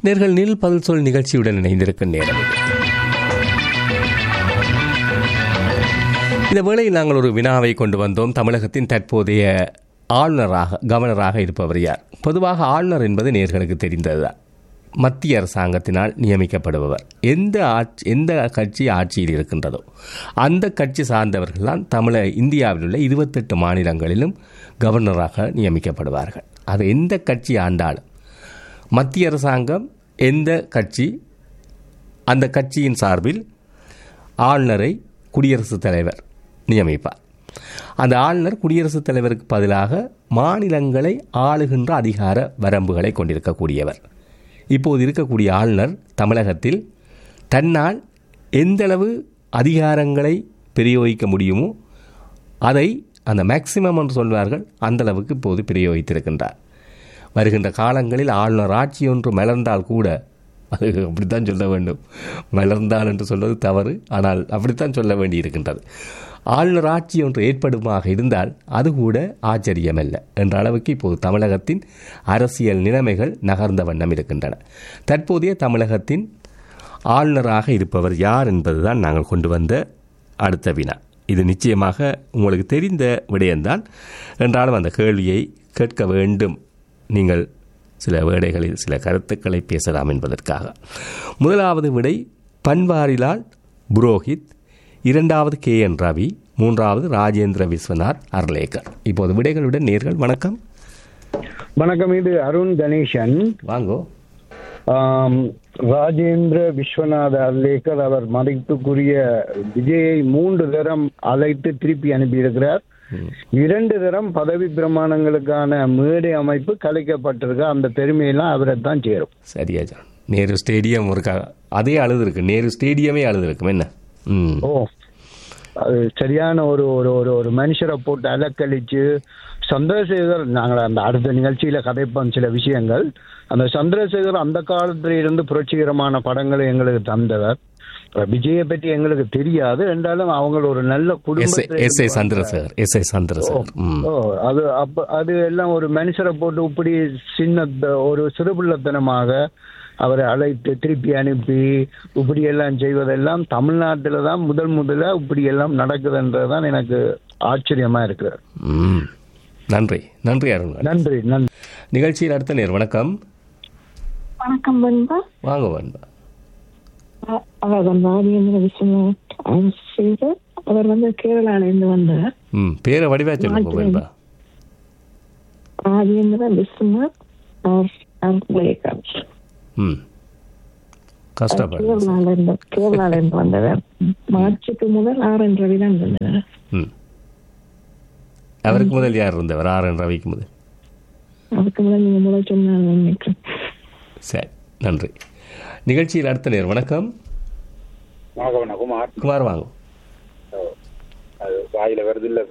நேர்கள் நில் பதில் சொல் நிகழ்ச்சியுடன் இணைந்திருக்கும் நேரம் இது. இந்த வேளையில் நாங்கள் ஒரு வினாவை கொண்டு வந்தோம் தமிழகத்தின் தற்போதைய ஆளுநராக கவர்னராக இருப்பவர் யார் பொதுவாக ஆளுநர் என்பது நேர்களுக்கு தெரிந்ததுதான் மத்திய அரசாங்கத்தினால் நியமிக்கப்படுபவர் எந்த ஆட்சி எந்த கட்சி ஆட்சியில் இருக்கின்றதோ அந்த கட்சி சார்ந்தவர்கள் தான் தமிழ இந்தியாவில் உள்ள இருபத்தெட்டு மாநிலங்களிலும் கவர்னராக நியமிக்கப்படுவார்கள் அது எந்த கட்சி ஆண்டாலும் மத்திய அரசாங்கம் எந்த கட்சி அந்த கட்சியின் சார்பில் ஆளுநரை குடியரசுத் தலைவர் நியமிப்பார் அந்த ஆளுநர் குடியரசுத் தலைவருக்கு பதிலாக மாநிலங்களை ஆளுகின்ற அதிகார வரம்புகளை கொண்டிருக்கக்கூடியவர் இப்போது இருக்கக்கூடிய ஆளுநர் தமிழகத்தில் தன்னால் எந்தளவு அதிகாரங்களை பிரயோகிக்க முடியுமோ அதை அந்த மேக்சிமம் என்று சொல்வார்கள் அந்த அளவுக்கு இப்போது பிரயோகித்திருக்கின்றார் வருகின்ற காலங்களில் ஆளுநர் ஆட்சி ஒன்று மலர்ந்தால் கூட அது அப்படித்தான் சொல்ல வேண்டும் மலர்ந்தால் என்று சொல்வது தவறு ஆனால் அப்படித்தான் சொல்ல வேண்டி இருக்கின்றது ஆளுநர் ஆட்சி ஒன்று ஏற்படுமாக இருந்தால் அது கூட ஆச்சரியமல்ல என்ற அளவுக்கு இப்போது தமிழகத்தின் அரசியல் நிலைமைகள் நகர்ந்த வண்ணம் இருக்கின்றன தற்போதைய தமிழகத்தின் ஆளுநராக இருப்பவர் யார் என்பதுதான் நாங்கள் கொண்டு வந்த அடுத்த வினா இது நிச்சயமாக உங்களுக்கு தெரிந்த விடயம்தான் என்றாலும் அந்த கேள்வியை கேட்க வேண்டும் நீங்கள் சில வேடைகளில் சில கருத்துக்களை பேசலாம் என்பதற்காக முதலாவது விடை பன்வாரிலால் புரோஹித் இரண்டாவது கே என் ரவி மூன்றாவது ராஜேந்திர விஸ்வநாத் அர்லேக்கர் இப்போது விடைகளுடன் நேர்கள் வணக்கம் வணக்கம் இது அருண் கணேசன் வாங்கோ ஆம், ராஜேந்திர விஸ்வநாத அல்லேக்கர் அவர் மதிப்புக்குரிய விஜயை மூன்று தரம் அழைத்து திருப்பி அனுப்பியிருக்கிறார் இரண்டு தரம் பதவி பிரமாணங்களுக்கான மேடை அமைப்பு கலைக்கப்பட்டிருக்கு அந்த பெருமையெல்லாம் அவரை தான் சேரும் சரியா ஜான் நேரு ஸ்டேடியம் இருக்கா அதே அழுது இருக்கு நேரு ஸ்டேடியமே அழுது இருக்கும் என்ன ம் ஓ அது சரியான ஒரு ஒரு ஒரு ஒரு மனுஷரை போட்டு அலக்கழிச்சு சந்திரசேகர் நாங்கள் அந்த அடுத்த நிகழ்ச்சியில கதைப்போம் சில விஷயங்கள் அந்த சந்திரசேகர் அந்த காலத்துல இருந்து புரட்சிகரமான படங்களை எங்களுக்கு தந்தவர் விஜயை பற்றி எங்களுக்கு தெரியாது என்றாலும் அவங்க ஒரு நல்ல எஸ் குடும்பத்தை S I Chandrasekhar S I Chandrasekhar ம் ஓ அது அப்ப அது எல்லாம் ஒரு மனுஷரை போட்டு இப்படி சின்ன ஒரு சிறுபிள்ளத்தனமாக அவரை அழைத்து திருப்பி அனுப்பி இப்படி எல்லாம் செய்வதெல்லாம் தமிழ்நாட்டில் தான் முதல் முதலா இப்படி எல்லாம் நடக்குதுன்றதுதான் எனக்கு ஆச்சரியமா இருக்கு ம் நன்றி நன்றி அருண் நன்றி நன்றி நிகழ்ச்சியில் அடுத்த நேர் வணக்கம் வணக்கம் பண்பா வாங்க வன்பா அவர் வந்து ராஜேந்திர விஸ்வநாத் ஆசிரியர் அவர் வந்து கேரளால இருந்து வந்தார் ம் பேரை வடிவா சொல்லுங்க வன்பா ராஜேந்திர விஸ்வநாத் ஆசிரியர் ம் கஷ்டப்படு கேரளால இருந்து கேரளால இருந்து வந்தவர் மார்ச்சுக்கு முதல் ஆரன் ரவி தான் வந்தவர் ம் அவருக்கு முதல் யார் இருந்தவர் ஆர் என் ரவிக்கு முதல் அதுக்கு முதல் நீங்க முதல் சொன்னாங்க நினைக்கிறேன் சரி நன்றி நிகழ்ச்சியில் அடுத்த நேர் வணக்கம் குமார் குமார் வாங்க அது வாயில வருது இல்ல